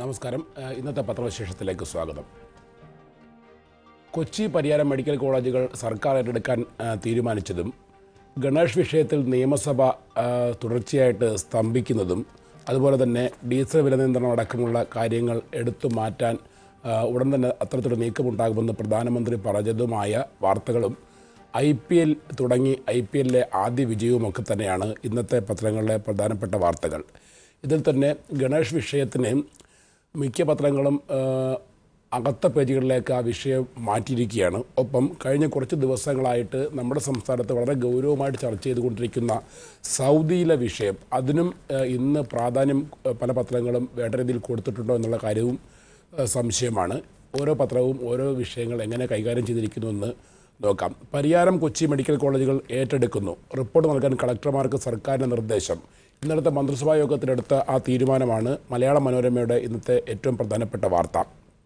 നമസ്കാരം ഏഹ് ഇന്നത്തെ പത്രവിശേഷത്തിലേക്ക് സ്വാഗതം കൊച്ചി പരിയാരം മെഡിക്കൽ കോളേജുകൾ സർക്കാർ ഏറ്റെടുക്കാൻ ഏഹ് തീരുമാനിച്ചതും ഗണേഷ് വിഷയത്തിൽ നിയമസഭ ഏഹ് തുടർച്ചയായിട്ട് സ്തംഭിക്കുന്നതും അതുപോലെ തന്നെ ഡീസൽ വില നിയന്ത്രണം അടക്കമുള്ള കാര്യങ്ങൾ എടുത്തു മാറ്റാൻ ഏഹ് ഉടൻ തന്നെ അത്തരത്തിലൊരു നീക്കമുണ്ടാകുമെന്ന് പ്രധാനമന്ത്രി പറഞ്ഞതുമായ വാർത്തകളും ഐ പി എൽ തുടങ്ങി ഐ പി എല്ലിലെ ആദ്യ വിജയവുമൊക്കെ തന്നെയാണ് ഇന്നത്തെ പത്രങ്ങളിലെ പ്രധാനപ്പെട്ട വാർത്തകൾ ഇതിൽ തന്നെ ഗണേഷ് വിഷയത്തിന് മിക്ക പത്രങ്ങളും ആ, അകത്ത പേജുകളിലേക്ക് ആ വിഷയം മാറ്റിയിരിക്കുകയാണ് ഒപ്പം കഴിഞ്ഞ കുറച്ച് ദിവസങ്ങളായിട്ട് നമ്മുടെ സംസ്ഥാനത്ത് വളരെ ഗൗരവമായിട്ട് ചർച്ച ചെയ്തുകൊണ്ടിരിക്കുന്ന സൗദിയിലെ വിഷയം അതിനും ആ, ഇന്ന് പ്രാധാന്യം ആ, പല പത്രങ്ങളും വേണ്ട രീതിയിൽ കൊടുത്തിട്ടുണ്ടോ എന്നുള്ള കാര്യവും ആ, സംശയമാണ് ഓരോ പത്രവും ഓരോ വിഷയങ്ങൾ എങ്ങനെ കൈകാര്യം ചെയ്തിരിക്കുന്നു എന്ന് നോക്കാം പരിയാരം കൊച്ചി മെഡിക്കൽ കോളേജുകൾ ഏറ്റെടുക്കുന്നു റിപ്പോർട്ട് നൽകാൻ കളക്ടർമാർക്ക് സർക്കാരിൻ്റെ നിർദ്ദേശം ഇന്നലത്തെ മന്ത്രിസഭാ യോഗത്തിലെടുത്ത ആ തീരുമാനമാണ് മലയാള മനോരമയുടെ ഇന്നത്തെ ഏറ്റവും പ്രധാനപ്പെട്ട വാർത്ത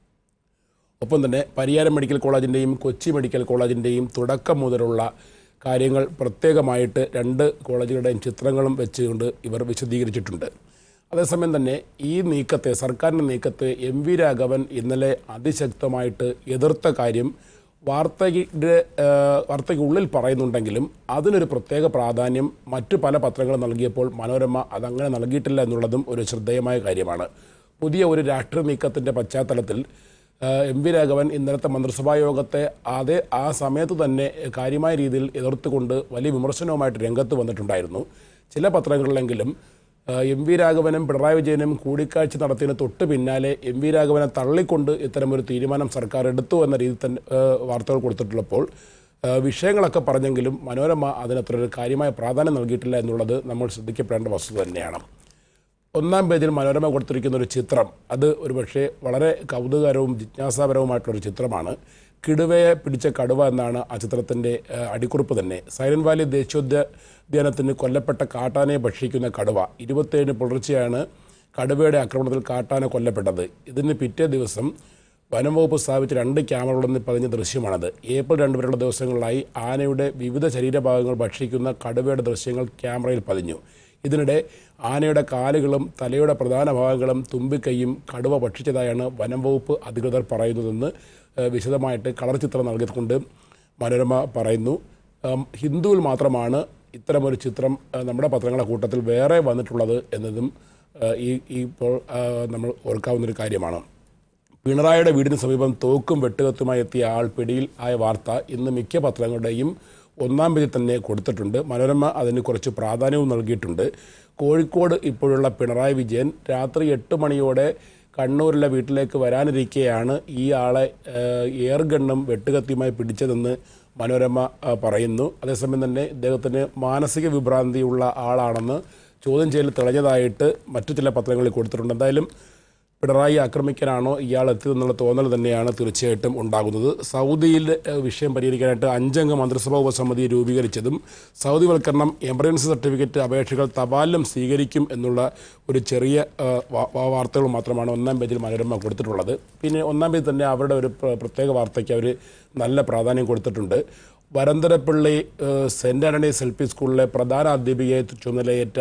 ഒപ്പം തന്നെ പരിയാരം മെഡിക്കൽ കോളേജിൻ്റെയും കൊച്ചി മെഡിക്കൽ കോളേജിൻ്റെയും തുടക്കം മുതലുള്ള കാര്യങ്ങൾ പ്രത്യേകമായിട്ട് രണ്ട് കോളേജുകളുടെയും ചിത്രങ്ങളും വെച്ചുകൊണ്ട് ഇവർ വിശദീകരിച്ചിട്ടുണ്ട് അതേസമയം തന്നെ ഈ നീക്കത്തെ സർക്കാരിൻ്റെ നീക്കത്തെ എം വി രാഘവൻ ഇന്നലെ അതിശക്തമായിട്ട് എതിർത്ത കാര്യം വാർത്തയുടെ ഏഹ്, വാർത്തയ്ക്കുള്ളിൽ പറയുന്നുണ്ടെങ്കിലും അതിനൊരു പ്രത്യേക പ്രാധാന്യം മറ്റു പല പത്രങ്ങളും നൽകിയപ്പോൾ മനോരമ അതങ്ങനെ നൽകിയിട്ടില്ല എന്നുള്ളതും ഒരു ശ്രദ്ധേയമായ കാര്യമാണ് പുതിയ ഒരു രാഷ്ട്രീയ നീക്കത്തിൻ്റെ പശ്ചാത്തലത്തിൽ ഏഹ്, എം വി രാഘവൻ ഇന്നലത്തെ മന്ത്രിസഭാ യോഗത്തെ അതേ ആ സമയത്ത് തന്നെ കാര്യമായ രീതിയിൽ എതിർത്തുകൊണ്ട് വലിയ വിമർശനവുമായിട്ട് രംഗത്ത് വന്നിട്ടുണ്ടായിരുന്നു ചില പത്രങ്ങളിലെങ്കിലും ഏഹ്, എം വി രാഘവനും പിണറായി വിജയനും കൂടിക്കാഴ്ച നടത്തിയതിന് തൊട്ട് പിന്നാലെ എം വി രാഘവനെ തള്ളിക്കൊണ്ട് ഇത്തരമൊരു തീരുമാനം സർക്കാർ എടുത്തു എന്ന രീതിയിൽ തന്നെ ഏഹ്, വാർത്തകൾ കൊടുത്തിട്ടുള്ളപ്പോൾ ഏഹ്, വിഷയങ്ങളൊക്കെ പറഞ്ഞെങ്കിലും മനോരമ അതിനത്ര ഒരു കാര്യമായ പ്രാധാന്യം നൽകിയിട്ടില്ല എന്നുള്ളത് നമ്മൾ ശ്രദ്ധിക്കപ്പെടേണ്ട വസ്തുത തന്നെയാണ് ഒന്നാം പേജിൽ മനോരമ കൊടുത്തിരിക്കുന്ന ഒരു ചിത്രം അത് ഒരുപക്ഷെ വളരെ കൗതുകകരവും ജിജ്ഞാസാപരവുമായിട്ടുള്ളൊരു ചിത്രമാണ് കിടുവയെ പിടിച്ച കടുവ എന്നാണ് ആ ചിത്രത്തിൻ്റെ ഏഹ്, അടിക്കുറിപ്പ് തന്നെ സൈലന്റ് വാലി ദേശീയോദ്യാനത്തിന് കൊല്ലപ്പെട്ട കാട്ടാനയെ ഭക്ഷിക്കുന്ന കടുവ ഇരുപത്തേഴിന് പുലർച്ചെയാണ് കടുവയുടെ ആക്രമണത്തിൽ കാട്ടാന കൊല്ലപ്പെട്ടത് ഇതിന് പിറ്റേ ദിവസം വനം വകുപ്പ് സ്ഥാപിച്ച രണ്ട് ക്യാമറകളൊന്നും പതിഞ്ഞ ദൃശ്യമാണത് ഏപ്രിൽ രണ്ട് വരെയുള്ള ദിവസങ്ങളിലായി ആനയുടെ വിവിധ ശരീരഭാഗങ്ങൾ ഭക്ഷിക്കുന്ന കടുവയുടെ ദൃശ്യങ്ങൾ ക്യാമറയിൽ പതിഞ്ഞു ഇതിനിടെ ആനയുടെ കാലുകളും തലയുടെ പ്രധാന ഭാഗങ്ങളും തുമ്പിക്കൈയും കടുവ ഭക്ഷിച്ചതായാണ് വനം വകുപ്പ് അധികൃതർ പറയുന്നതെന്ന് ഏഹ്, വിശദമായിട്ട് കളർ ചിത്രം നൽകിക്കൊണ്ട് മനോരമ പറയുന്നു ഉം, ഹിന്ദുവിൽ മാത്രമാണ് ഇത്തരമൊരു ചിത്രം ഏഹ്, നമ്മുടെ പത്രങ്ങളുടെ കൂട്ടത്തിൽ വേറെ വന്നിട്ടുള്ളത് എന്നതും ഏഹ്, ഈ ഈ ഇപ്പോൾ ഏഹ്, നമ്മൾ ഓർക്കാവുന്നൊരു കാര്യമാണ് പിണറായിയുടെ വീടിന് സമീപം തോക്കും വെട്ടുകത്തുമായി എത്തിയ ആൾ പിടിയിൽ ആയ വാർത്ത ഇന്ന് മിക്ക പത്രങ്ങളുടെയും ഒന്നാം പേജിൽ തന്നെ കൊടുത്തിട്ടുണ്ട് മനോരമ അതിന് കുറച്ച് പ്രാധാന്യവും നൽകിയിട്ടുണ്ട് കോഴിക്കോട് ഇപ്പോഴുള്ള പിണറായി വിജയൻ രാത്രി എട്ട് മണിയോടെ കണ്ണൂരിലെ വീട്ടിലേക്ക് വരാനിരിക്കെയാണ് ഈ ആളെ ഏഹ്, എയർ ഗണ്ണും വെട്ടുകത്തിയുമായി പിടിച്ചതെന്ന് മനോരമ ആ, പറയുന്നു അതേസമയം തന്നെ ഇദ്ദേഹത്തിന് മാനസിക വിഭ്രാന്തിയുള്ള ആളാണെന്ന് ചോദ്യം ചെയ്യൽ തെളിഞ്ഞതായിട്ട് മറ്റു ചില പത്രങ്ങളിൽ കൊടുത്തിട്ടുണ്ട് എന്തായാലും പിണറായി ആക്രമിക്കാനാണോ ഇയാൾ എത്തിയതെന്നുള്ള തോന്നൽ തന്നെയാണ് തീർച്ചയായിട്ടും ഉണ്ടാകുന്നത് സൗദിയിൽ ഏഹ്, വിഷയം പരിഹരിക്കാനായിട്ട് അഞ്ചംഗ മന്ത്രിസഭാ ഉപസമിതി രൂപീകരിച്ചതും സൗദിവൽക്കരണം എമർജൻസി സർട്ടിഫിക്കറ്റ് അപേക്ഷകൾ തപാലിലും സ്വീകരിക്കും എന്നുള്ള ഒരു ചെറിയ ഏഹ്, വാ- വാ- വാർത്തകൾ മാത്രമാണ് ഒന്നാം പേജിൽ മനോരമ കൊടുത്തിട്ടുള്ളത് പിന്നെ ഒന്നാം പേജിൽ തന്നെ അവരുടെ ഒരു പ്ര- പ്രത്യേക വാർത്തയ്ക്ക് അവർ നല്ല പ്രാധാന്യം കൊടുത്തിട്ടുണ്ട് വരന്തരപ്പള്ളി ഏഹ്, സെൻറ് ആൻ്റണീസ് എൽ പി സ്കൂളിലെ പ്രധാന അധ്യാപികയെ ചുമതലയേറ്റ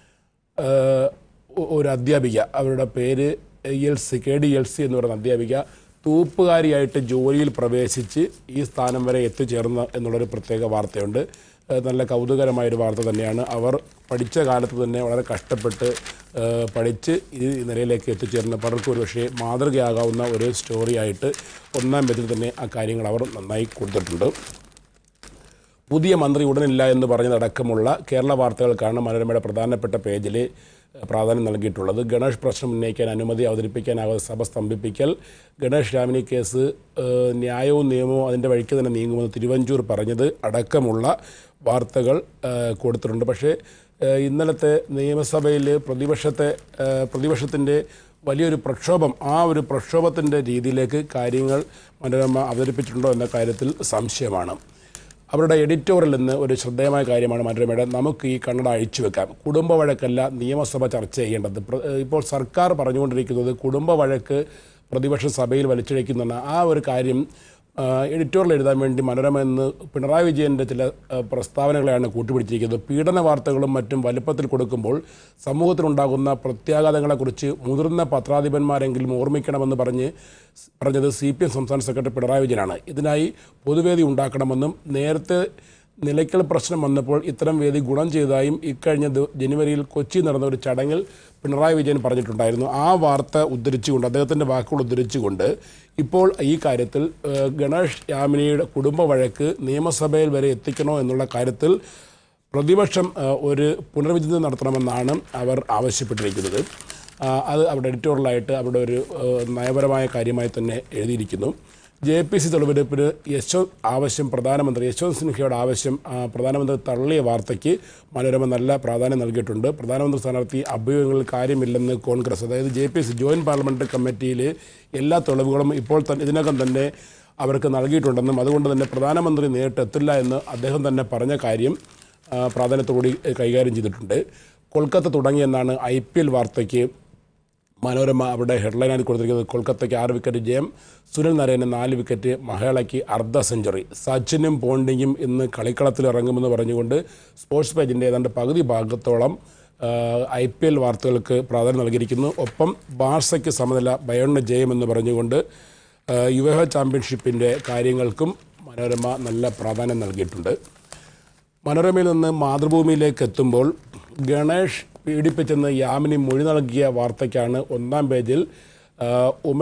ഏഹ് ഒ- ഒരു അധ്യാപിക അവരുടെ പേര് L C K D L C എന്ന് പറയുന്ന അധ്യാപിക തൂപ്പുകാരിയായിട്ട് ജോലിയിൽ പ്രവേശിച്ച് ഈ സ്ഥാനം വരെ എത്തിച്ചേർന്ന എന്നുള്ളൊരു പ്രത്യേക വാർത്തയുണ്ട് ഏഹ് നല്ല കൗതുകരമായൊരു വാർത്ത തന്നെയാണ് അവർ പഠിച്ച കാലത്ത് തന്നെ വളരെ കഷ്ടപ്പെട്ട് ഏഹ് പഠിച്ച് ഈ നിലയിലേക്ക് എത്തിച്ചേർന്ന പലർക്കും ഒരു പക്ഷേ മാതൃകയാകാവുന്ന ഒരു സ്റ്റോറിയായിട്ട് ഒന്നാം പേജിൽ തന്നെ ആ കാര്യങ്ങൾ അവർ നന്നായി കൊടുത്തിട്ടുണ്ട് പുതിയ മന്ത്രി ഉടനില്ല എന്ന് പറഞ്ഞതടക്കമുള്ള കേരള വാർത്തകൾക്കാണ് മനോരമയുടെ പ്രധാനപ്പെട്ട പേജിൽ പ്രാധാന്യം നൽകിയിട്ടുള്ളത് ഗണേഷ് പ്രശ്നം ഉന്നയിക്കാൻ അനുമതി അവതരിപ്പിക്കാനാകാതെ സഭ സ്തംഭിപ്പിക്കൽ ഗണേഷ് രാമിനി കേസ് ഏഹ്, ന്യായവും നിയമവും അതിൻ്റെ വഴിക്ക് തന്നെ നീങ്ങുമെന്ന് തിരുവഞ്ചൂർ പറഞ്ഞത് അടക്കമുള്ള വാർത്തകൾ ഏഹ്, കൊടുത്തിട്ടുണ്ട് പക്ഷേ ഏഹ്, ഇന്നലത്തെ നിയമസഭയിൽ പ്രതിപക്ഷത്തെ ഏഹ്, പ്രതിപക്ഷത്തിൻ്റെ വലിയൊരു പ്രക്ഷോഭം ആ ഒരു പ്രക്ഷോഭത്തിൻ്റെ രീതിയിലേക്ക് കാര്യങ്ങൾ മനോരമ അവതരിപ്പിച്ചിട്ടുണ്ടോ എന്ന കാര്യത്തിൽ സംശയമാണ് അവരുടെ എഡിറ്റോറിയൽ നിന്ന് ഒരു ശ്രദ്ധേയമായ കാര്യമാണ് മനോരമയുടെ നമുക്ക് ഈ കണ്ണട അഴിച്ചു വെക്കാം കുടുംബ വഴക്കല്ല നിയമസഭ ചർച്ച ചെയ്യേണ്ടത് പ്ര- ഇപ്പോൾ സർക്കാർ പറഞ്ഞുകൊണ്ടിരിക്കുന്നത് കുടുംബ വഴക്ക് പ്രതിപക്ഷ സഭയിൽ വലിച്ചിഴയ്ക്കുന്നുണ്ട് ആ ഒരു കാര്യം എഡിറ്റോറിയൽ എഴുതാൻ വേണ്ടി മനോരമ എന്ന് പിണറായി വിജയൻ്റെ ചില ആ, പ്രസ്താവനകളെയാണ് കൂട്ടുപിടിച്ചിരിക്കുന്നത് പീഡന വാർത്തകളും മറ്റും വലുപ്പത്തിൽ കൊടുക്കുമ്പോൾ സമൂഹത്തിനുണ്ടാകുന്ന പ്രത്യാഘാതങ്ങളെക്കുറിച്ച് മുതിർന്ന പത്രാധിപന്മാരെങ്കിലും ഓർമ്മിക്കണമെന്ന് പറഞ്ഞ് സ് പറഞ്ഞത് സി പി എം സംസ്ഥാന സെക്രട്ടറി പിണറായി വിജയനാണ് ഇതിനായി പൊതുവേദി ഉണ്ടാക്കണമെന്നും നേരത്തെ നിലയ്ക്കൽ പ്രശ്നം വന്നപ്പോൾ ഇത്തരം വേദി ഗുണം ചെയ്തതായും ഇക്കഴിഞ്ഞ ദി- ജനുവരിയിൽ കൊച്ചി നടന്ന ഒരു ചടങ്ങിൽ പിണറായി വിജയൻ പറഞ്ഞിട്ടുണ്ടായിരുന്നു ആ വാർത്ത ഉദ്ധരിച്ചുകൊണ്ട് അദ്ദേഹത്തിൻ്റെ വാക്കുകൾ ഉദ്ധരിച്ചുകൊണ്ട് ഇപ്പോൾ ഈ കാര്യത്തിൽ ഏഹ്, ഗണേഷ് യാമിനിയുടെ കുടുംബ വഴക്ക് നിയമസഭയിൽ വരെ എത്തിക്കണോ എന്നുള്ള കാര്യത്തിൽ പ്രതിപക്ഷം ഏഹ്, ഒരു പുനർവിചിന്തനം നടത്തണമെന്നാണ് അവർ ആവശ്യപ്പെട്ടിരിക്കുന്നത് ആ, അത് അവിടെ എഡിറ്റോറിയലായിട്ട് അവിടെ ഒരു ഏഹ്, നയപരമായ കാര്യമായി തന്നെ എഴുതിയിരിക്കുന്നു ജെ പി സി തെളിവെടുപ്പിന് യശ്വന്ത് ആവശ്യം പ്രധാനമന്ത്രി യശ്വന്ത് സിൻഹയുടെ ആവശ്യം ആ, പ്രധാനമന്ത്രി തള്ളിയ വാർത്തയ്ക്ക് മനോരമ നല്ല പ്രാധാന്യം നൽകിയിട്ടുണ്ട് പ്രധാനമന്ത്രി സ്ഥാനാർത്ഥി അഭ്യൂഹങ്ങളിൽ കാര്യമില്ലെന്ന് കോൺഗ്രസ് അതായത് J P C joint parliamentary കമ്മിറ്റിയിൽ എല്ലാ തെളിവുകളും ഇപ്പോൾ തന്നെ ഇതിനകം തന്നെ അവർക്ക് നൽകിയിട്ടുണ്ടെന്നും അതുകൊണ്ട് തന്നെ പ്രധാനമന്ത്രി നേരിട്ട് എത്തില്ല എന്ന് അദ്ദേഹം തന്നെ പറഞ്ഞ കാര്യം ആ, പ്രാധാന്യത്തോടുകൂടി കൈകാര്യം ചെയ്തിട്ടുണ്ട് കൊൽക്കത്ത തുടങ്ങിയെന്നാണ് ഐ പി എൽ വാർത്തയ്ക്ക് മനോരമ അവിടെ ഹെഡ്ലൈനായി കൊടുത്തിരിക്കുന്നത് കൊൽക്കത്തയ്ക്ക് ആറ് വിക്കറ്റ് ജയം സുനിൽ നരേന് നാല് വിക്കറ്റ് മഹേളയ്ക്ക് അർദ്ധ സെഞ്ചുറി സച്ചിനും പോണ്ടിങ്ങും ഇന്ന് കളിക്കളത്തിൽ ഇറങ്ങുമെന്ന് പറഞ്ഞുകൊണ്ട് സ്പോർട്സ് പേജിൻ്റെ ഏതാണ്ട് പകുതി ഭാഗത്തോളം ഐ പി എൽ വാർത്തകൾക്ക് പ്രാധാന്യം നൽകിയിരിക്കുന്നു ഒപ്പം ബാർസയ്ക്ക് സമനില ബയോണിന് ജയമെന്ന് പറഞ്ഞുകൊണ്ട് ആ, യുവഹ ചാമ്പ്യൻഷിപ്പിൻ്റെ കാര്യങ്ങൾക്കും മനോരമ നല്ല പ്രാധാന്യം നൽകിയിട്ടുണ്ട് മനോരമയിൽ നിന്ന് മാതൃഭൂമിയിലേക്ക് എത്തുമ്പോൾ ഗണേഷ് പീഡിപ്പിച്ചെന്ന് യാമിനി മൊഴി നൽകിയ വാർത്തയ്ക്കാണ് ഒന്നാം പേജിൽ ആ, ഉമ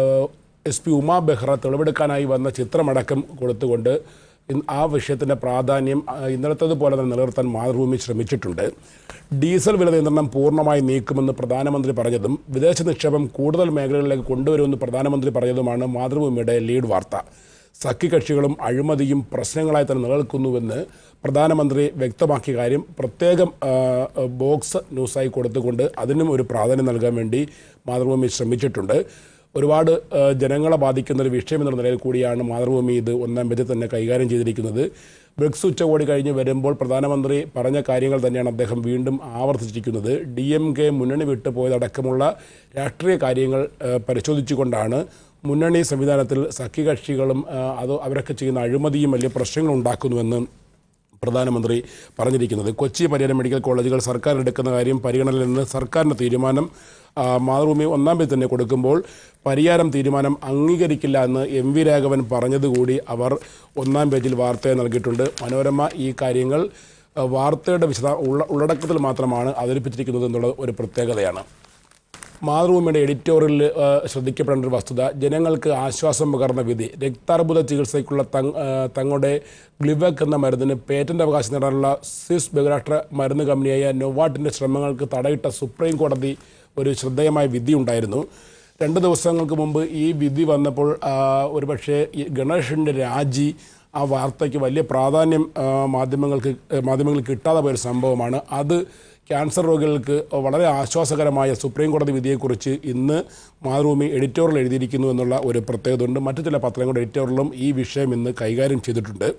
എസ് പി ഉമാ ബെഹ്റ തെളിവെടുക്കാനായി വന്ന ചിത്രമടക്കം കൊടുത്തുകൊണ്ട് ഇൻ- ആ വിഷയത്തിൻ്റെ പ്രാധാന്യം ആ, ഇന്നലത്തേതുപോലെ തന്നെ നിലനിർത്താൻ മാതൃഭൂമി ശ്രമിച്ചിട്ടുണ്ട് ഡീസൽ വില നിയന്ത്രണം പൂർണ്ണമായി നീക്കുമെന്ന് പ്രധാനമന്ത്രി പറഞ്ഞതും വിദേശ നിക്ഷേപം കൂടുതൽ മേഖലകളിലേക്ക് കൊണ്ടുവരുമെന്ന് പ്രധാനമന്ത്രി പറഞ്ഞതുമാണ് മാതൃഭൂമിയുടെ ലീഡ് വാർത്ത സഖ്യകക്ഷികളും അഴിമതിയും പ്രശ്നങ്ങളായി തന്നെ നിലനിൽക്കുന്നുവെന്ന് പ്രധാനമന്ത്രി വ്യക്തമാക്കിയ കാര്യം പ്രത്യേകം ആ, ബോക്സ് ന്യൂസായി കൊടുത്തുകൊണ്ട് അതിനും ഒരു പ്രാധാന്യം നൽകാൻ വേണ്ടി മാതൃഭൂമി ശ്രമിച്ചിട്ടുണ്ട് ഒരുപാട് ആ, ജനങ്ങളെ ബാധിക്കുന്ന ഒരു വിഷയം എന്ന നിലയിൽ കൂടിയാണ് മാതൃഭൂമി ഇത് ഒന്നാം പേജിൽ തന്നെ കൈകാര്യം ചെയ്തിരിക്കുന്നത് ബ്രിക്സ് ഉച്ചകോടി കഴിഞ്ഞ് വരുമ്പോൾ പ്രധാനമന്ത്രി പറഞ്ഞ കാര്യങ്ങൾ തന്നെയാണ് അദ്ദേഹം വീണ്ടും ആവർത്തിച്ചിരിക്കുന്നത് ഡി എം കെ മുന്നണി വിട്ടുപോയതടക്കമുള്ള രാഷ്ട്രീയ കാര്യങ്ങൾ ആ, പരിശോധിച്ചുകൊണ്ടാണ് മുന്നണി സംവിധാനത്തിൽ സഖ്യകക്ഷികളും ആ, അത് അവരൊക്കെ ചെയ്യുന്ന അഴിമതിയും വലിയ പ്രശ്നങ്ങൾ ഉണ്ടാക്കുന്നുവെന്ന് പ്രധാനമന്ത്രി പറഞ്ഞിരിക്കുന്നത് കൊച്ചി പരിയാരം മെഡിക്കൽ കോളേജുകൾ സർക്കാർ എടുക്കുന്ന കാര്യം പരിഗണനയിൽ നിന്ന് സർക്കാരിൻ്റെ തീരുമാനം ആ, മാതൃഭൂമി ഒന്നാം പേജ് തന്നെ കൊടുക്കുമ്പോൾ പരിയാരം തീരുമാനം അംഗീകരിക്കില്ല എന്ന് എം വി രാഘവൻ പറഞ്ഞതുകൂടി അവർ ഒന്നാം പേജിൽ വാർത്തയെ നൽകിയിട്ടുണ്ട് മനോരമ ഈ കാര്യങ്ങൾ ആ, വാർത്തയുടെ വിശദ ഉള്ള ഉള്ളടക്കത്തിൽ മാത്രമാണ് അവതരിപ്പിച്ചിരിക്കുന്നത് എന്നുള്ള ഒരു പ്രത്യേകതയാണ് മാതൃഭൂമിയുടെ എഡിറ്റോറിയലിൽ ആ, ശ്രദ്ധിക്കപ്പെടേണ്ട ഒരു വസ്തുത ജനങ്ങൾക്ക് ആശ്വാസം പകർന്ന വിധി രക്താർബുദ ചികിത്സയ്ക്കുള്ള തങ് ആ, തങ്ങളുടെ ഗ്ലിവക് എന്ന മരുന്നിന് പേറ്റന്റ് അവകാശം നേടാനുള്ള സ്വിസ് ബഹുരാഷ്ട്ര മരുന്ന് കമ്പനിയായ നൊവാട്ടിൻ്റെ ശ്രമങ്ങൾക്ക് തടയിട്ട സുപ്രീം കോടതി ഒരു ശ്രദ്ധേയമായ വിധി ഉണ്ടായിരുന്നു രണ്ട് ദിവസങ്ങൾക്ക് മുമ്പ് ഈ വിധി വന്നപ്പോൾ ആ, ഒരുപക്ഷേ ഈ ഗണേഷിൻ്റെ രാജി ആ വാർത്തയ്ക്ക് വലിയ പ്രാധാന്യം ആ, മാധ്യമങ്ങൾക്ക് മാധ്യമങ്ങൾക്ക് കിട്ടാതെ പോയൊരു സംഭവമാണ് അത് ക്യാൻസർ രോഗികൾക്ക് വളരെ ആശ്വാസകരമായ സുപ്രീം കോടതി വിധിയെക്കുറിച്ച് ഇന്ന് മാതൃഭൂമി എഡിറ്റോറിയൽ എഴുതിയിരിക്കുന്നു എന്നുള്ള ഒരു പ്രത്യേകത ഉണ്ട് മറ്റു ചില പത്രങ്ങളുടെ എഡിറ്റോറിയലും ഈ വിഷയം ഇന്ന് കൈകാര്യം ചെയ്തിട്ടുണ്ട്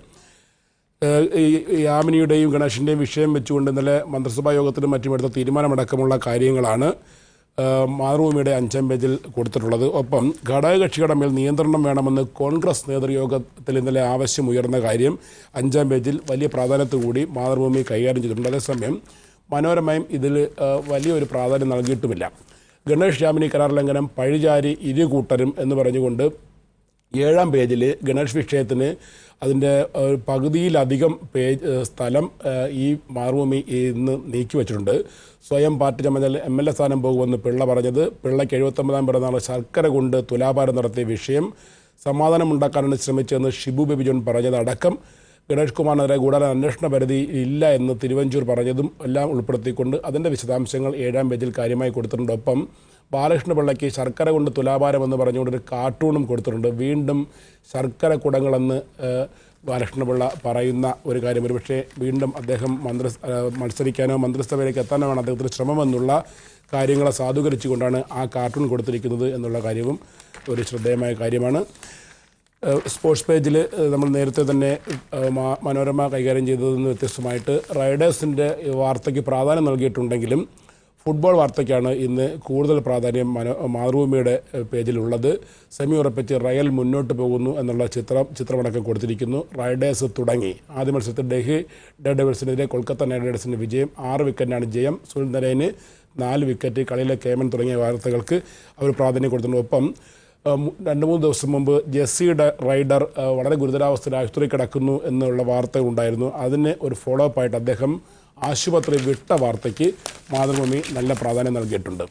ഏഹ് ഈ ഈ യാമിനിയുടെയും ഗണേഷിൻ്റെയും വിഷയം വെച്ചുകൊണ്ട് ഇന്നലെ മന്ത്രിസഭാ യോഗത്തിലും മറ്റും എടുത്ത തീരുമാനമടക്കമുള്ള കാര്യങ്ങളാണ് ഏഹ് മാതൃഭൂമിയുടെ അഞ്ചാം പേജിൽ കൊടുത്തിട്ടുള്ളത് ഒപ്പം ഘടകകക്ഷികളുടെ മേൽ നിയന്ത്രണം വേണമെന്ന് കോൺഗ്രസ് നേതൃയോഗത്തിൽ ഇന്നലെ ആവശ്യം ഉയർന്ന കാര്യം അഞ്ചാം പേജിൽ വലിയ പ്രാധാന്യത്തോടുകൂടി മാതൃഭൂമി കൈകാര്യം ചെയ്തിട്ടുണ്ട് അതേസമയം മനോരമയും ഇതിൽ ഏഹ് വലിയൊരു പ്രാധാന്യം നൽകിയിട്ടുമില്ല ഗണേഷ് യാമിനി കരാർ ലംഘനം പഴിചാരി ഇരു കൂട്ടരും എന്ന് പറഞ്ഞുകൊണ്ട് ഏഴാം പേജിൽ ഗണേഷ് വിഷയത്തിന് അതിൻ്റെ ഏഹ്, പകുതിയിലധികം പേജ് ഏഹ്, സ്ഥലം ഏഹ്, ഈ മാതൃഭൂമി ഇന്ന് നീക്കി വച്ചിട്ടുണ്ട് സ്വയം പാർട്ടി ചമഞ്ഞാൽ എം എൽ എ സ്ഥാനം പോകുമെന്ന് പിള്ള പറഞ്ഞത് പിള്ളയ്ക്ക് എഴുപത്തൊമ്പതാം പിറന്നാൾ ശർക്കര കൊണ്ട് തുലാഭാരം നടത്തിയ വിഷയം സമാധാനമുണ്ടാക്കാനാണ് ശ്രമിച്ചതെന്ന് ഷിബു ബേബി ജോൺ പറഞ്ഞതടക്കം ഗണേഷ് കുമാറിനെതിരെ കൂടാതെ അന്വേഷണ പരിധി ഇല്ല എന്ന് തിരുവഞ്ചൂർ പറഞ്ഞതും എല്ലാം ഉൾപ്പെടുത്തിക്കൊണ്ട് അതിൻ്റെ വിശദാംശങ്ങൾ ഏഴാം പേജിൽ കാര്യമായി കൊടുത്തിട്ടുണ്ട് ഒപ്പം ബാലകൃഷ്ണ പിള്ളയ്ക്ക് ശർക്കര കൊണ്ട് തുലാഭാരം എന്ന് പറഞ്ഞുകൊണ്ട് ഒരു കാർട്ടൂണും കൊടുത്തിട്ടുണ്ട് വീണ്ടും ശർക്കര കുടങ്ങളെന്ന് ഏഹ്, ബാലകൃഷ്ണപിള്ള പറയുന്ന ഒരു കാര്യം ഒരുപക്ഷെ വീണ്ടും അദ്ദേഹം മന്ത്രി ഏഹ്, മത്സരിക്കാനോ മന്ത്രിസഭയിലേക്ക് എത്താനോ ആണ് അദ്ദേഹത്തിന് ശ്രമമെന്നുള്ള കാര്യങ്ങളെ സാധൂകരിച്ചുകൊണ്ടാണ് ആ കാർട്ടൂൺ കൊടുത്തിരിക്കുന്നത് എന്നുള്ള കാര്യവും ഒരു ശ്രദ്ധേയമായ കാര്യമാണ് ഏഹ് സ്പോർട്സ് പേജിൽ നമ്മൾ നേരത്തെ തന്നെ ഏഹ് മാ- മനോരമ കൈകാര്യം ചെയ്തതിൽ നിന്ന് വ്യത്യസ്തമായിട്ട് റൈഡേഴ്സിൻ്റെ വാർത്തയ്ക്ക് പ്രാധാന്യം നൽകിയിട്ടുണ്ടെങ്കിലും ഫുട്ബോൾ വാർത്തയ്ക്കാണ് ഇന്ന് കൂടുതൽ പ്രാധാന്യം മനോ മാതൃഭൂമിയുടെ ഏഹ്, പേജിലുള്ളത് സെമി ഉറപ്പിച്ച് റയൽ മുന്നോട്ട് പോകുന്നു എന്നുള്ള ചിത്രം ചിത്രമടക്കം കൊടുത്തിരിക്കുന്നു റൈഡേഴ്സ് തുടങ്ങി ആദ്യ മത്സരത്തിൽ ഡൽഹി ഡെഡ് ഡെവിൾസിനെതിരെ കൊൽക്കത്ത നൈറ്റ് റൈഡേഴ്സിൻ്റെ വിജയം ആറ് വിക്കറ്റിനാണ് ജയം സുനിൽ നരേന് നാല് വിക്കറ്റ് കളിയിലെ കേമൻ തുടങ്ങിയ വാർത്തകൾക്ക് അവർ പ്രാധാന്യം കൊടുത്തിട്ടുണ്ട് ഒപ്പം ആ, മു- രണ്ട് മൂന്ന് ദിവസം മുമ്പ് ജെസ്സിയുടെ റൈഡർ ആ, വളരെ ഗുരുതരാവസ്ഥയിൽ ആശുപത്രി കിടക്കുന്നു എന്നുള്ള വാർത്ത ഉണ്ടായിരുന്നു അതിന് ഒരു ഫോളോ അപ്പ് ആയിട്ട് അദ്ദേഹം ആശുപത്രി വിട്ട വാർത്തയ്ക്ക് മാതൃഭൂമി നല്ല പ്രാധാന്യം നൽകിയിട്ടുണ്ട്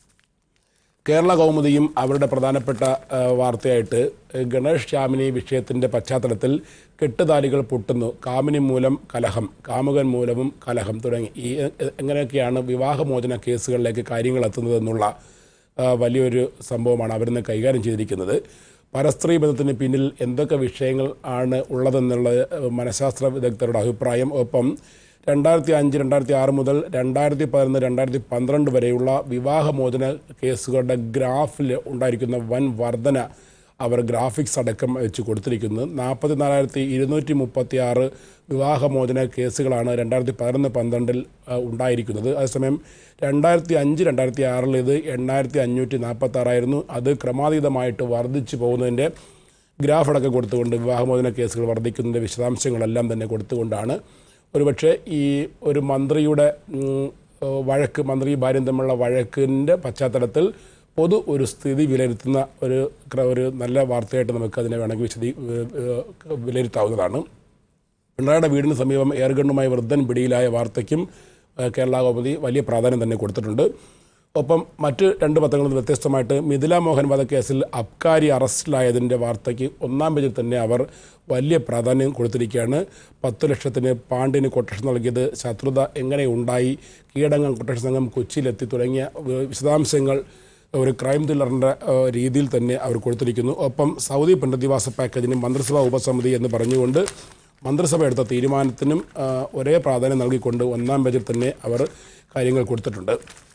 കേരള കൗമുദിയും അവരുടെ പ്രധാനപ്പെട്ട ആ, വാർത്തയായിട്ട് ഏഹ്, ഗണേഷ് ശ്യാമിനി വിഷയത്തിൻ്റെ പശ്ചാത്തലത്തിൽ കെട്ടുതാലികൾ പൊട്ടുന്നു കാമിനി മൂലം കലഹം കാമുകൻ മൂലവും കലഹം തുടങ്ങി ഈ എ- എങ്ങനെയൊക്കെയാണ് വിവാഹമോചന കേസുകളിലേക്ക് കാര്യങ്ങൾ എത്തുന്നതെന്നുള്ള ആ, വലിയൊരു സംഭവമാണ് അവരിന്ന് കൈകാര്യം ചെയ്തിരിക്കുന്നത് പരസ്ത്രീ ബന്ധത്തിന് പിന്നിൽ എന്തൊക്കെ വിഷയങ്ങൾ ആണ് ഉള്ളതെന്നുള്ള ഏഹ്, മനഃശാസ്ത്ര വിദഗ്ധരുടെ അഭിപ്രായം ഒപ്പം രണ്ടായിരത്തി അഞ്ച് രണ്ടായിരത്തി ആറ് മുതൽ രണ്ടായിരത്തി പതിനൊന്ന് രണ്ടായിരത്തി പന്ത്രണ്ട് വരെയുള്ള വിവാഹമോചന കേസുകളുടെ ഗ്രാഫിൽ ഉണ്ടായിരിക്കുന്ന വൻ വർധന അവർ ഗ്രാഫിക്സ് അടക്കം വെച്ച് കൊടുത്തിരിക്കുന്നത് നാൽപ്പത്തി നാലായിരത്തി ഇരുന്നൂറ്റി മുപ്പത്തി ആറ് വിവാഹമോചന കേസുകളാണ് രണ്ടായിരത്തി പതിനൊന്ന് പന്ത്രണ്ടിൽ ആ, ഉണ്ടായിരിക്കുന്നത് അതേസമയം രണ്ടായിരത്തി അഞ്ച് രണ്ടായിരത്തി ആറിൽ ഇത് എണ്ണായിരത്തി അഞ്ഞൂറ്റി നാൽപ്പത്തി ആറായിരുന്നു അത് ക്രമാതീതമായിട്ട് വർദ്ധിച്ചു പോകുന്നതിൻ്റെ ഗ്രാഫ് അടക്കം കൊടുത്തുകൊണ്ട് വിവാഹമോചന കേസുകൾ വർദ്ധിക്കുന്നതിൻ്റെ വിശദാംശങ്ങളെല്ലാം തന്നെ കൊടുത്തുകൊണ്ടാണ് ഒരുപക്ഷെ ഈ ഒരു മന്ത്രിയുടെ ഉം, ഏഹ്, വഴക്ക് മന്ത്രി ഭാര്യയും തമ്മിലുള്ള വഴക്കിൻ്റെ പശ്ചാത്തലത്തിൽ പൊതു ഒരു സ്ഥിതി വിലയിരുത്തുന്ന ഒരു ക്ര- ഒരു നല്ല വാർത്തയായിട്ട് നമുക്ക് അതിനെ വേണമെങ്കിൽ വിശദീ ഏഹ്, ഏഹ്, വിലയിരുത്താവുന്നതാണ് പിണറായിയുടെ വീടിന് സമീപം എയർഗണ്ണുമായി വൃദ്ധൻ പിടിയിലായ വാർത്തയ്ക്കും ഏഹ്, കേരള കൗമുദി വലിയ പ്രാധാന്യം തന്നെ കൊടുത്തിട്ടുണ്ട് ഒപ്പം മറ്റ് രണ്ട് പത്രങ്ങളിൽ നിന്ന് വ്യത്യസ്തമായിട്ട് മിഥില മോഹൻ വധക്കേസിൽ അബ്കാരി അറസ്റ്റിലായതിൻ്റെ വാർത്തയ്ക്ക് ഒന്നാം പേജിൽ തന്നെ അവർ വലിയ പ്രാധാന്യം കൊടുത്തിരിക്കുകയാണ് പത്ത് ലക്ഷത്തിന് പാണ്ടിന് കൊട്ടേഷൻ നൽകിയത് ശത്രുത എങ്ങനെ ഉണ്ടായി കീഴടങ്ങം കൊട്ടേഷൻ സംഘം കൊച്ചിയിലെത്തി തുടങ്ങിയ ഏഹ്, വിശദാംശങ്ങൾ ഒരു ക്രൈം ത്രില്ലറിൻ്റെ ഏഹ്, രീതിയിൽ തന്നെ അവർ കൊടുത്തിരിക്കുന്നു ഒപ്പം സൗദി പുനരധിവാസ പാക്കേജിന് മന്ത്രിസഭാ ഉപസമിതി എന്ന് പറഞ്ഞുകൊണ്ട് മന്ത്രിസഭ എടുത്ത തീരുമാനത്തിനും ആ, ഒരേ പ്രാധാന്യം നൽകിക്കൊണ്ട് ഒന്നാം പേജിൽ തന്നെ അവർ കാര്യങ്ങൾ കൊടുത്തിട്ടുണ്ട്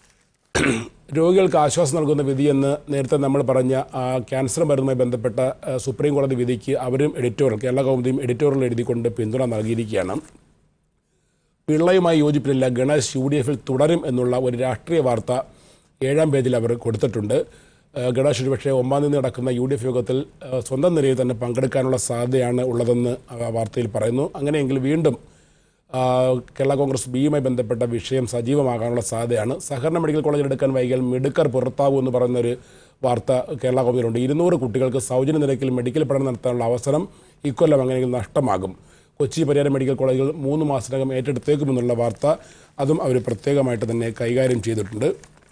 രോഗികൾക്ക് ആശ്വാസം നൽകുന്ന വിധിയെന്ന് നേരത്തെ നമ്മൾ പറഞ്ഞ ആ, ക്യാൻസർ മരുന്നുമായി ബന്ധപ്പെട്ട ആ, സുപ്രീം കോടതി വിധിക്ക് അവരും എഡിറ്റോറിയൽ കേരള കൗമുദിയും എഡിറ്റോറിയൽ എഴുതിക്കൊണ്ട് പിന്തുണ നൽകിയിരിക്കുകയാണ് പിള്ളയുമായി യോജിപ്പില്ല ഗണേശ് യു ഡി എഫിൽ തുടരും എന്നുള്ള ഒരു രാഷ്ട്രീയ വാർത്ത ഏഴാം പേജിൽ അവർ കൊടുത്തിട്ടുണ്ട് ഏഹ് ഗണേശ് ഒരുപക്ഷെ ഒമ്പതാം തീയതി നടക്കുന്ന യു ഡി എഫ് യോഗത്തിൽ ഏഹ് സ്വന്തം നിലയിൽ തന്നെ പങ്കെടുക്കാനുള്ള സാധ്യതയാണ് ഉള്ളതെന്ന് ആ വാർത്തയിൽ പറയുന്നു അങ്ങനെയെങ്കിൽ വീണ്ടും ആ, കേരള കോൺഗ്രസ് ബിയുമായി ബന്ധപ്പെട്ട വിഷയം സജീവമാകാനുള്ള സാധ്യതയാണ് സഹകരണ മെഡിക്കൽ കോളേജിൽ എടുക്കാൻ വൈകിയാൽ മിടുക്കർ പുറത്താവൂ എന്ന് പറയുന്നൊരു വാർത്ത കേരള കോൺഗ്രസിലുണ്ട് ഇരുന്നൂറ് കുട്ടികൾക്ക് സൗജന്യ നിരക്കിൽ മെഡിക്കൽ പഠനം നടത്താനുള്ള അവസരം ഇക്കൊല്ലം അങ്ങനെയെങ്കിൽ നഷ്ടമാകും കൊച്ചി പരിയാരം മെഡിക്കൽ കോളേജുകൾ മൂന്ന് മാസത്തിനകം ഏറ്റെടുത്തേക്കുമെന്നുള്ള വാർത്ത അതും അവർ പ്രത്യേകമായിട്ട് തന്നെ കൈകാര്യം ചെയ്തിട്ടുണ്ട്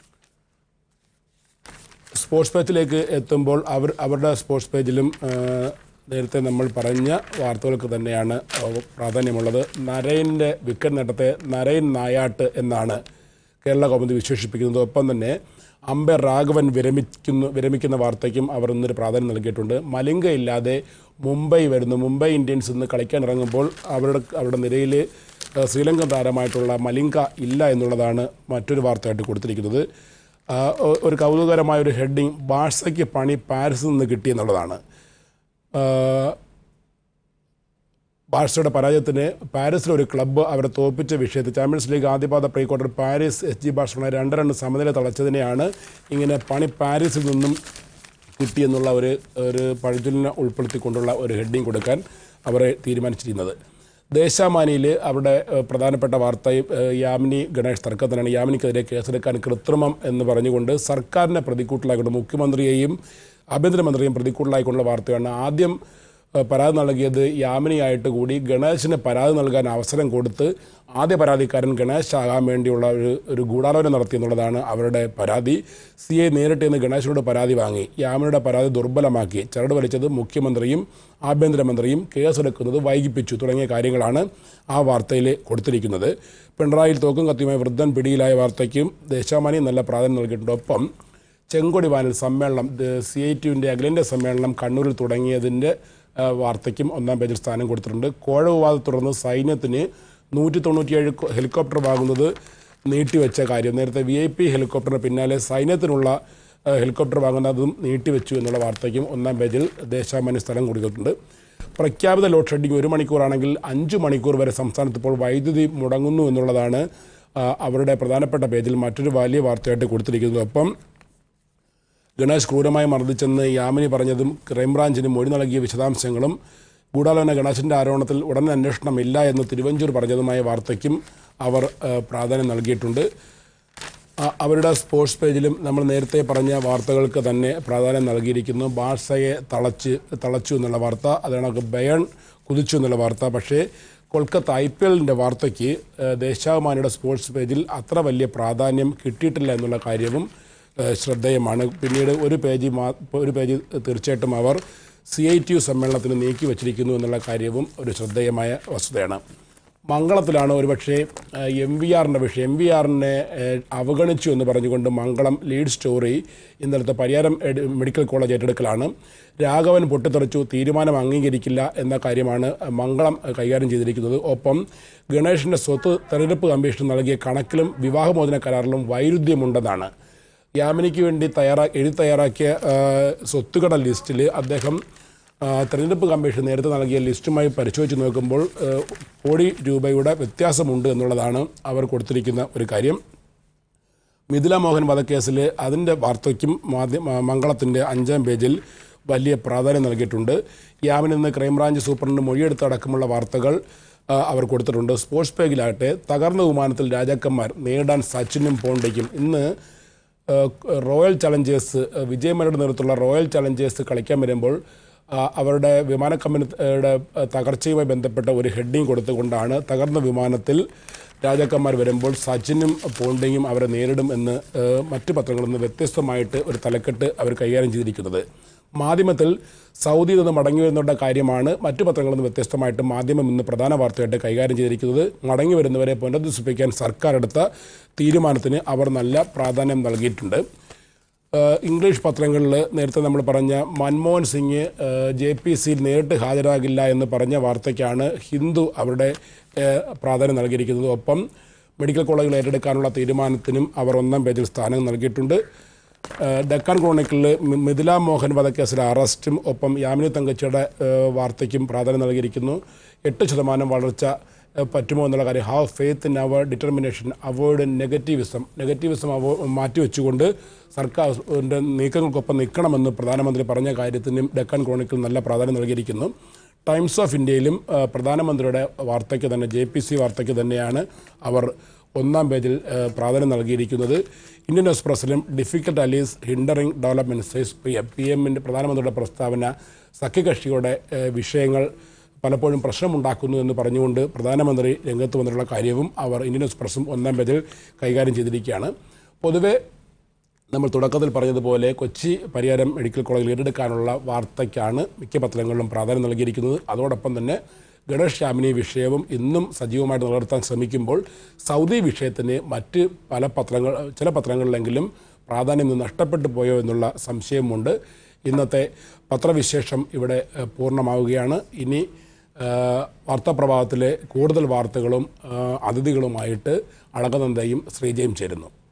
സ്പോർട്സ് പേജിലേക്ക് എത്തുമ്പോൾ അവർ അവരുടെ സ്പോർട്സ് പേജിലും ആ, നേരത്തെ നമ്മൾ പറഞ്ഞ വാർത്തകൾക്ക് തന്നെയാണ് ആ, പ്രാധാന്യമുള്ളത് നരയൻ്റെ വിക്കറ്റ് നേട്ടത്തെ നരയൻ നായാട്ട് എന്നാണ് കേരള കൗമുദി വിശേഷിപ്പിക്കുന്നത് ഒപ്പം തന്നെ അമ്പെ രാഘവൻ വിരമിക്കുന്നു വിരമിക്കുന്ന വാർത്തയ്ക്കും അവർ ഇന്നൊരു പ്രാധാന്യം നൽകിയിട്ടുണ്ട് മലിംഗ ഇല്ലാതെ മുംബൈ വരുന്നു മുംബൈ ഇന്ത്യൻസ് ഇന്ന് കളിക്കാൻ ഇറങ്ങുമ്പോൾ അവരുടെ അവരുടെ നിരയിൽ ആ, ശ്രീലങ്കൻ താരമായിട്ടുള്ള മലിംഗ ഇല്ല എന്നുള്ളതാണ് മറ്റൊരു വാർത്തയായിട്ട് കൊടുത്തിരിക്കുന്നത് ആ, ഒ- ഒരു കൗതുകകരമായ ഒരു ഹെഡിങ് ബാഴ്സയ്ക്ക് പണി പാരീസിൽ നിന്ന് കിട്ടിയെന്നുള്ളതാണ് ആ, ബാഴ്സയുടെ പരാജയത്തിന് പാരീസിലെ ഒരു ക്ലബ്ബ് അവരെ തോൽപ്പിച്ച വിഷയത്തിൽ ചാമ്പ്യൻസ് ലീഗ് ആദ്യപാദ pre quarter Paris S G Barcelona രണ്ട് രണ്ട് സമനില തളച്ചതിനെയാണ് ഇങ്ങനെ പണി പാരീസിൽ നിന്നും കിട്ടിയെന്നുള്ള ഒരു ഒരു പഴഞ്ചൊല്ലിനെ ഉൾപ്പെടുത്തിക്കൊണ്ടുള്ള ഒരു ഹെഡിങ് കൊടുക്കാൻ അവർ തീരുമാനിച്ചിരിക്കുന്നത് ദേശാമാനിയിൽ അവരുടെ ഏഹ്, പ്രധാനപ്പെട്ട വാർത്തയും ഏഹ്, യാമിനി ഗണേഷ് തർക്കത്തിനാണ് യാമിനിക്കെതിരെ കേസെടുക്കാൻ കൃത്രിമം എന്ന് പറഞ്ഞുകൊണ്ട് സർക്കാരിനെ പ്രതിക്കൂട്ടിലായിക്കൊണ്ട് മുഖ്യമന്ത്രിയെയും ആഭ്യന്തരമന്ത്രിയെയും പ്രതിക്കൂട്ടിലായിക്കൊണ്ടുള്ള വാർത്തയാണ് ആദ്യം ഏഹ്, പരാതി നൽകിയത് യാമിനിയായിട്ട് കൂടി ഗണേശിന് പരാതി നൽകാൻ അവസരം കൊടുത്ത് ആദ്യ പരാതിക്കാരൻ ഗണേശ് ആകാൻ വേണ്ടിയുള്ള ഒരു ഒരു ഗൂഢാലോചന നടത്തി എന്നുള്ളതാണ് അവരുടെ പരാതി സി ഐ നേരിട്ട് ഇന്ന് ഗണേശനോട് പരാതി വാങ്ങി യാമിനിയുടെ പരാതി ദുർബലമാക്കി ചരട് വലിച്ചത് മുഖ്യമന്ത്രിയും ആഭ്യന്തരമന്ത്രിയും കേസെടുക്കുന്നത് വൈകിപ്പിച്ചു തുടങ്ങിയ കാര്യങ്ങളാണ് ആ വാർത്തയിൽ കൊടുത്തിരിക്കുന്നത് പിണറായിൽ തോക്കും കത്തിയുമായി വൃദ്ധൻ പിടിയിലായ വാർത്തയ്ക്കും ദേശാമാനി നല്ല പ്രാധാന്യം നൽകിയിട്ടുണ്ട് ഒപ്പം ചെങ്കൊടി വാനിൽ സമ്മേളനം സി ഐ ടിയുവിൻ്റെ അഖിലേന്ത്യാ സമ്മേളനം കണ്ണൂരിൽ തുടങ്ങിയതിൻ്റെ ആ, വാർത്തയ്ക്കും ഒന്നാം പേജിൽ സ്ഥാനം കൊടുത്തിട്ടുണ്ട് കോഴ വിവാദത്തെ തുടർന്ന് സൈന്യത്തിന് നൂറ്റി തൊണ്ണൂറ്റിയേഴ് കൊ- ഹെലികോപ്റ്റർ വാങ്ങുന്നത് നീട്ടിവെച്ച കാര്യം നേരത്തെ വി ഐ പി ഹെലികോപ്റ്ററിന് പിന്നാലെ സൈന്യത്തിനുള്ള ആ, ഹെലികോപ്റ്റർ വാങ്ങുന്നതും നീട്ടിവെച്ചു എന്നുള്ള വാർത്തയ്ക്കും ഒന്നാം പേജിൽ ദേശാമാന്യ സ്ഥലം കൊടുത്തിട്ടുണ്ട് പ്രഖ്യാപിത ലോഡ് ഷെഡിങ് ഒരു മണിക്കൂറാണെങ്കിൽ അഞ്ച് മണിക്കൂർ വരെ സംസ്ഥാനത്ത് ഇപ്പോൾ വൈദ്യുതി മുടങ്ങുന്നു എന്നുള്ളതാണ് ആ, അവരുടെ പ്രധാനപ്പെട്ട പേജിൽ മറ്റൊരു വലിയ വാർത്തയായിട്ട് കൊടുത്തിരിക്കുന്നത് ഒപ്പം ഗണേഷ് ക്രൂരമായി മർദ്ദിച്ചെന്ന് യാമിനി പറഞ്ഞതും ക്രൈംബ്രാഞ്ചിന് മൊഴി നൽകിയ വിശദാംശങ്ങളും ഗൂഢാലോചന ഗണേശിൻ്റെ ആരോപണത്തിൽ ഉടനെ അന്വേഷണമില്ല എന്ന് തിരുവഞ്ചൂർ പറഞ്ഞതുമായ വാർത്തയ്ക്കും അവർ ആ, പ്രാധാന്യം നൽകിയിട്ടുണ്ട് ആ, അവരുടെ സ്പോർട്സ് പേജിലും നമ്മൾ നേരത്തെ പറഞ്ഞ വാർത്തകൾക്ക് തന്നെ പ്രാധാന്യം നൽകിയിരിക്കുന്നു ബാഴ്സയെ തളച്ച് തളച്ചു എന്നുള്ള വാർത്ത അതുകണക്ക് ബയൺ കുതിച്ചു എന്നുള്ള വാർത്ത പക്ഷേ കൊൽക്കത്ത ഐ പി എല്ലിൻ്റെ വാർത്തയ്ക്ക് ആ, ദേശാഭിമാനിയുടെ സ്പോർട്സ് പേജിൽ അത്ര വലിയ പ്രാധാന്യം കിട്ടിയിട്ടില്ല എന്നുള്ള കാര്യവും ആ, ശ്രദ്ധേയമാണ് പിന്നീട് ഒരു പേജ് മാ ഒരു പേജ് തീർച്ചയായിട്ടും അവർ സി ഐ ടി യു സമ്മേളനത്തിന് നീക്കി വച്ചിരിക്കുന്നു എന്നുള്ള കാര്യവും ഒരു ശ്രദ്ധേയമായ വസ്തുതയാണ് മംഗളത്തിലാണ് ഒരുപക്ഷെ എം വി ആറിൻ്റെ വിഷയം എം വി ആറിനെ അവഗണിച്ചു എന്ന് പറഞ്ഞുകൊണ്ട് മംഗളം ലീഡ് സ്റ്റോറി ഇന്നലത്തെ പരിയാരം എഡ് മെഡിക്കൽ കോളേജ് ഏറ്റെടുക്കലാണ് രാഘവൻ പൊട്ടിത്തെറിച്ചു തീരുമാനം അംഗീകരിക്കില്ല എന്ന കാര്യമാണ് മംഗളം കൈകാര്യം ചെയ്തിരിക്കുന്നത് ഒപ്പം ഗണേഷിൻ്റെ സ്വത്ത് തെരഞ്ഞെടുപ്പ് കമ്മീഷൻ നൽകിയ കണക്കിലും വിവാഹമോചന കരാറിലും വൈരുദ്ധ്യമുണ്ടെന്നാണ് യാമിനിക്ക് വേണ്ടി തയ്യാറാ എഴുതി തയ്യാറാക്കിയ ആ, സ്വത്തുകളുടെ ലിസ്റ്റിൽ അദ്ദേഹം ആ, തെരഞ്ഞെടുപ്പ് കമ്മീഷൻ നേരത്തെ നൽകിയ ലിസ്റ്റുമായി പരിശോധിച്ച് നോക്കുമ്പോൾ ആ, കോടി രൂപയുടെ വ്യത്യാസമുണ്ട് എന്നുള്ളതാണ് അവർ കൊടുത്തിരിക്കുന്ന ഒരു കാര്യം മിഥില മോഹൻ വധക്കേസിൽ അതിൻ്റെ വാർത്തയ്ക്കും മാധ്യമ മംഗളത്തിൻ്റെ അഞ്ചാം പേജിൽ വലിയ പ്രാധാന്യം നൽകിയിട്ടുണ്ട് യാമിൽ നിന്ന് ക്രൈംബ്രാഞ്ച് സൂപ്രണ്ട് മൊഴിയെടുത്തടക്കമുള്ള വാർത്തകൾ ആ, അവർ കൊടുത്തിട്ടുണ്ട് സ്പോർട്സ് പേജിലാകട്ടെ തകർന്ന വിമാനത്തിൽ രാജാക്കന്മാർ നേരിടാൻ സച്ചിനും പോണ്ടയ്ക്കും ഇന്ന് ആ, റോയൽ ചലഞ്ചേഴ്സ് ആ, വിജയ് മലയുടെ നേതൃത്വമുള്ള റോയൽ ചലഞ്ചേഴ്സ് കളിക്കാൻ വരുമ്പോൾ ആ, അവരുടെ വിമാന കമ്പനിയുടെ ആ, തകർച്ചയുമായി ബന്ധപ്പെട്ട ഒരു ഹെഡിങ് കൊടുത്തുകൊണ്ടാണ് തകർന്ന വിമാനത്തിൽ രാജാക്കന്മാർ വരുമ്പോൾ സച്ചിനും പോണ്ടിങ്ങും അവരെ നേരിടും എന്ന് ആ, മറ്റ് പത്രങ്ങളിൽ നിന്ന് വ്യത്യസ്തമായിട്ട് ഒരു തലക്കെട്ട് അവർ കൈകാര്യം ചെയ്തിരിക്കുന്നത് മാധ്യമത്തിൽ സൗദിയിൽ നിന്ന് മടങ്ങി വരുന്നവരുടെ കാര്യമാണ് മറ്റു പത്രങ്ങളിൽ നിന്ന് വ്യത്യസ്തമായിട്ട് മാധ്യമം ഇന്ന് പ്രധാന വാർത്തയായിട്ട് കൈകാര്യം ചെയ്തിരിക്കുന്നത് മടങ്ങി വരുന്നവരെ പുനരധിവസിപ്പിക്കാൻ സർക്കാർ എടുത്ത തീരുമാനത്തിന് അവർ നല്ല പ്രാധാന്യം നൽകിയിട്ടുണ്ട് ഏഹ് ഇംഗ്ലീഷ് പത്രങ്ങളിൽ നേരത്തെ നമ്മൾ പറഞ്ഞ മൻമോഹൻ സിംഗ് ജെ പി സിയിൽ നേരിട്ട് ഹാജരാകില്ല എന്ന് പറഞ്ഞ വാർത്തയ്ക്കാണ് ഹിന്ദു അവരുടെ ഏഹ് പ്രാധാന്യം നൽകിയിരിക്കുന്നത് ഒപ്പം മെഡിക്കൽ കോളേജുകൾ ഏറ്റെടുക്കാനുള്ള തീരുമാനത്തിനും അവർ ഒന്നാം പേജിൽ സ്ഥാനം നൽകിയിട്ടുണ്ട് ഏഹ് ഡെക്കാൻ ക്രോണിക്കിളിൽ മി- മിഥില മോഹൻ വധക്കേസിലെ അറസ്റ്റും ഒപ്പം യാമിനി തങ്കച്ചിയുടെ ഏഹ് വാർത്തയ്ക്കും പ്രാധാന്യം നൽകിയിരിക്കുന്നു എട്ട് ശതമാനം വളർച്ച ഏഹ് പറ്റുമോ എന്നുള്ള കാര്യം have faith in our determination avoid negativism negativism അവോ മാറ്റിവെച്ചുകൊണ്ട് സർക്കാരിൻ്റെ നീക്കങ്ങൾക്കൊപ്പം നിൽക്കണമെന്ന് പ്രധാനമന്ത്രി പറഞ്ഞ കാര്യത്തിനും ഡെക്കാൻ ക്രോണിക്കിൾ നല്ല പ്രാധാന്യം നൽകിയിരിക്കുന്നു ടൈംസ് ഓഫ് ഇന്ത്യയിലും ആ, പ്രധാനമന്ത്രിയുടെ വാർത്തയ്ക്ക് തന്നെ ജെ പി സി വാർത്തയ്ക്ക് തന്നെയാണ് അവർ ഒന്നാം പേജിൽ ആ, പ്രാധാന്യം നൽകിയിരിക്കുന്നത് ഇന്ത്യൻ എക്സ്പ്രസിലും difficult allies hindering development says P M P എമ്മിൻ്റെ പ്രധാനമന്ത്രിയുടെ പ്രസ്താവന സഖ്യകക്ഷിയുടെ ആ, വിഷയങ്ങൾ പലപ്പോഴും പ്രശ്നമുണ്ടാക്കുന്നു എന്ന് പറഞ്ഞുകൊണ്ട് പ്രധാനമന്ത്രി രംഗത്ത് വന്നിട്ടുള്ള കാര്യവും അവർ ഇന്ത്യൻ എക്സ്പ്രസും ഒന്നാം പേജിൽ കൈകാര്യം ചെയ്തിരിക്കുകയാണ് പൊതുവെ നമ്മൾ തുടക്കത്തിൽ പറഞ്ഞതുപോലെ കൊച്ചി പരിയാരം മെഡിക്കൽ കോളേജിൽ ഏറ്റെടുക്കാനുള്ള വാർത്തയ്ക്കാണ് മിക്ക പത്രങ്ങളിലും പ്രാധാന്യം നൽകിയിരിക്കുന്നത് അതോടൊപ്പം തന്നെ ഗണേഷ് യാമിനി വിഷയവും ഇന്നും സജീവമായിട്ട് നിലനിർത്താൻ ശ്രമിക്കുമ്പോൾ സൗദി വിഷയത്തിന് മറ്റ് പല പത്രങ്ങൾ ചില പത്രങ്ങളിലെങ്കിലും പ്രാധാന്യം ഇന്ന് നഷ്ടപ്പെട്ടു പോയോ എന്നുള്ള സംശയമുണ്ട് ഇന്നത്തെ പത്രവിശേഷം ഇവിടെ ഏഹ്, പൂർണ്ണമാവുകയാണ് ഇനി ഏഹ്, വാർത്താപ്രഭാതത്തിലെ കൂടുതൽ വാർത്തകളും ഏഹ്, അതിഥികളുമായിട്ട് അളകനന്ദയും ശ്രീജയും ചേരുന്നു